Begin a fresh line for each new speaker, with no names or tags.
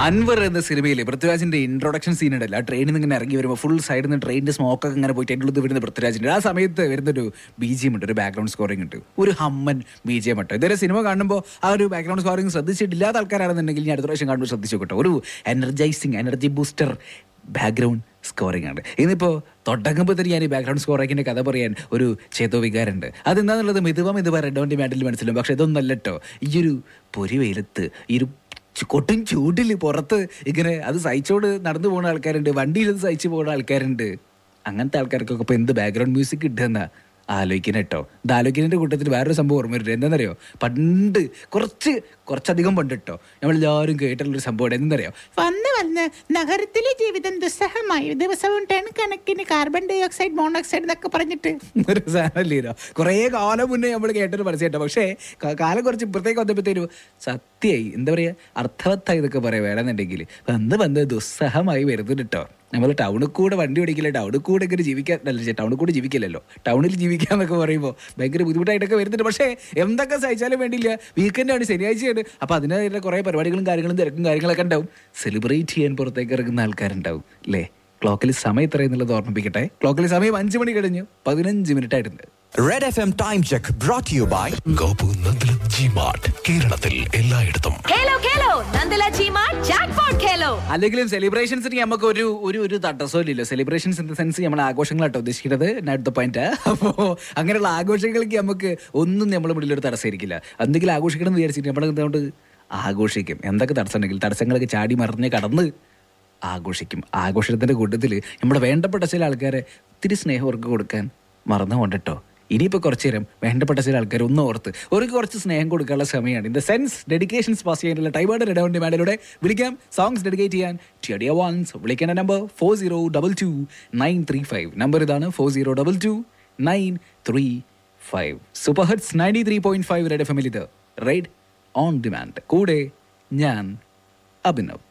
അൻവർ എന്ന സിനിമയിലെ പൃഥ്വിരാജിന്റെ ഇൻട്രൊഡക്ഷൻ സീൻ ഉണ്ടല്ലോ ആ ട്രെയിനിൽ നിന്ന് ഇങ്ങനെ ഇറങ്ങി വരുമ്പോൾ ഫുൾ സൈഡിൽ നിന്ന് ട്രെയിനിന്റെ സ്മോക്ക് ഒക്കെ ഇങ്ങനെ പോയിട്ട് അതിൻ്റെ ഉള്ളിൽ വരുന്ന പൃഥ്വിരാജിന്റെ ആ സമയത്ത് വരുന്നൊരു ബി ജി എം ഉണ്ട് ഒരു ബാക്ക്ഗ്രൗണ്ട് സ്കോറിംഗ് ഉണ്ട് ഒരു ഹമ്മൻ ബി ജി എം ഉണ്ട് ഇതുവരെ സിനിമ കാണുമ്പോൾ ആ ഒരു ബാക്ക്ഗ്രൗണ്ട് സ്കോറിംഗ് ശ്രദ്ധിച്ചിട്ടില്ലാത്ത ആൾക്കാരാണെന്നുണ്ടെങ്കിൽ ഞാൻ അടുത്ത പ്രാവശ്യം കാണുമ്പോൾ ശ്രദ്ധിച്ചു കേട്ടോ ഒരു energising energy booster background scoring ആണ് ഇന്നിപ്പോൾ തുടങ്ങുമ്പോൾ തന്നെ ഞാൻ ഈ ബാക്ക്ഗ്രൗണ്ട് സ്കോറിങ്ങിന്റെ കഥ പറയാൻ ഒരു ചേതോ വികാരമുണ്ട് അതെന്താന്നുള്ളത് മിതുവ മിതുവ റെഡ് ഓൺ ഡിമാൻഡിൽ മനസ്സിലാവും പക്ഷെ ഇതൊന്നല്ല കേട്ടോ ഈ ഒരു പൊരി വെയിലത്ത് ഈ ഒരു ചു- കൊട്ടും ചൂടിൽ പുറത്ത് ഇങ്ങനെ അത് സഹിച്ചോട് നടന്നു പോകുന്ന ആൾക്കാരുണ്ട് വണ്ടിയിൽ ഇത് സഹിച്ചു പോകുന്ന ആൾക്കാരുണ്ട് അങ്ങനത്തെ ആൾക്കാർക്കൊക്കെ ഇപ്പൊ എന്ത് ബാക്ക്ഗ്രൗണ്ട് മ്യൂസിക് ഇട്ടുന്ന ആലോചിക്കുന്ന കേട്ടോ ഇത് ആലോചിക്കുന്നതിന്റെ കൂട്ടത്തിൽ വേറൊരു സംഭവം ഓർമ്മ വരുന്നത് എന്താണെന്നറിയോ പണ്ട് കുറച്ച് കുറച്ചധികം പണ്ട് കേട്ടോ നമ്മളെല്ലാവരും കേട്ടിട്ടുള്ളൊരു സംഭവം എന്തെന്നറിയോ
വന്ന് വന്ന് നഗരത്തിലെ ജീവിതം ദുസ്സഹമായി ദിവസവും ടൺ കണക്കിന് കാർബൺ ഡൈ ഓക്സൈഡ് മോണോക്സൈഡ് എന്നൊക്കെ പറഞ്ഞിട്ട്
ഒരു സാധനമില്ലല്ലോ കുറേ കാലം മുന്നേ നമ്മൾ കേട്ടൊരു പരസ്യം കേട്ടോ പക്ഷേ ക- കാലം കുറച്ച് ഇപ്പുറത്തേക്ക് വന്നപ്പോഴത്തേനും സത്യമായി എന്താ പറയുക അർത്ഥവത്തായി ഇതൊക്കെ പറയാം വേണമെന്നുണ്ടെങ്കിൽ വന്ന് വന്ന് ദുസ്സഹമായി വരുന്നുണ്ട് കേട്ടോ നമ്മൾ ടൗണിൽ കൂടെ വണ്ടി ഓടിക്കില്ല ടൗണിൽ കൂടെ ഇങ്ങനെ ജീവിക്കാൻ അല്ല ടൗണിൽ കൂടെ ജീവിക്കില്ലല്ലോ ടൗണിൽ ജീവിക്കാന്നൊക്കെ പറയുമ്പോൾ ഭയങ്കര ബുദ്ധിമുട്ടായിട്ടൊക്കെ വരുന്നുണ്ട് പക്ഷേ എന്തൊക്കെ സഹിച്ചാലും വേണ്ടിയില്ല വീക്കെൻഡാണ് ശനിയാഴ്ചയാണ് അപ്പോൾ അതിനായിട്ടുള്ള കുറേ പരിപാടികളും കാര്യങ്ങളും തിരക്കും കാര്യങ്ങളൊക്കെ ഉണ്ടാവും സെലിബ്രേറ്റ് ചെയ്യാൻ പുറത്തേക്ക് ഇറങ്ങുന്ന ആൾക്കാരുണ്ടാവും അല്ലേ ക്ലോക്കിൽ സമയം എത്ര എന്നുള്ളത് ഓർമ്മിപ്പിക്കട്ടെ ക്ലോക്കിൽ സമയം അഞ്ച് മണി കഴിഞ്ഞു പതിനഞ്ച് മിനിറ്റ് ആയിട്ടുണ്ട്
red F M time check brought you by
Gopu Nandilath G mart കേരളത്തിൽ എല്ലായിടത്തും
ഖേലോ ഖേലോ നന്ദല ചീമാ ജാക്ക്പോട്ട് ഖേലോ
അല്ലെങ്കിലും സെലിബ്രേഷൻസിന് നമുക്ക് ഒരു ഒരു ഒരു തടസ്സമില്ലല്ലോ സെലിബ്രേഷൻസ് ഇൻ ദ സെൻസ് നമ്മൾ ആഘോഷങ്ങളാട്ടോ ഉദ്ദേശിക്കുന്നത് അടുത്ത പോയിന്റ് അപ്പോൾ അങ്ങനെയുള്ള ആഘോഷങ്ങൾക്ക് നമുക്ക് ഒന്നും നമ്മുടെ മുന്നിൽ ഒരു തടസ്സമായിരിക്കില്ല എന്തെങ്കിലും ആഘോഷിക്കണം എന്ന് വിചാരിച്ചിട്ട് നമ്മൾ എന്തുകൊണ്ട് ആഘോഷിക്കും എന്തൊക്കെ തടസ്സം ഉണ്ടെങ്കിൽ തടസ്സങ്ങളൊക്കെ ചാടി മറിഞ്ഞ് കടന്ന് ആഘോഷിക്കും ആഘോഷത്തിന്റെ കൂട്ടത്തിൽ നമ്മുടെ വേണ്ടപ്പെട്ട ചില ആൾക്കാരെ ഒത്തിരി സ്നേഹം അവർക്ക് കൊടുക്കാൻ മറന്നുകൊണ്ടിട്ടോ ഇനിയിപ്പോൾ കുറച്ച് നേരം വേണ്ടപ്പെട്ട ചില ആൾക്കാർ ഒന്ന് ഓർത്ത് ഒരു കുറച്ച് സ്നേഹം കൊടുക്കാനുള്ള സമയമാണ് in the sense dedications pass ചെയ്യാനുള്ള ടൈമാണ് റെഡ് ഓൺ ഡിമാൻഡിലൂടെ വിളിക്കാം സോങ്സ് ഡെഡിക്കേറ്റ് ചെയ്യാൻ ടിയഡിയ വൺസ് വിളിക്കേണ്ട number four zero double two nine three five number ഇതാണ് four zero double two nine three five super hits ninety three point five red F എമ്മിൽ ഇത് റൈഡ് ഓൺ ഡിമാൻഡ് കൂടെ ഞാൻ അഭിനവ്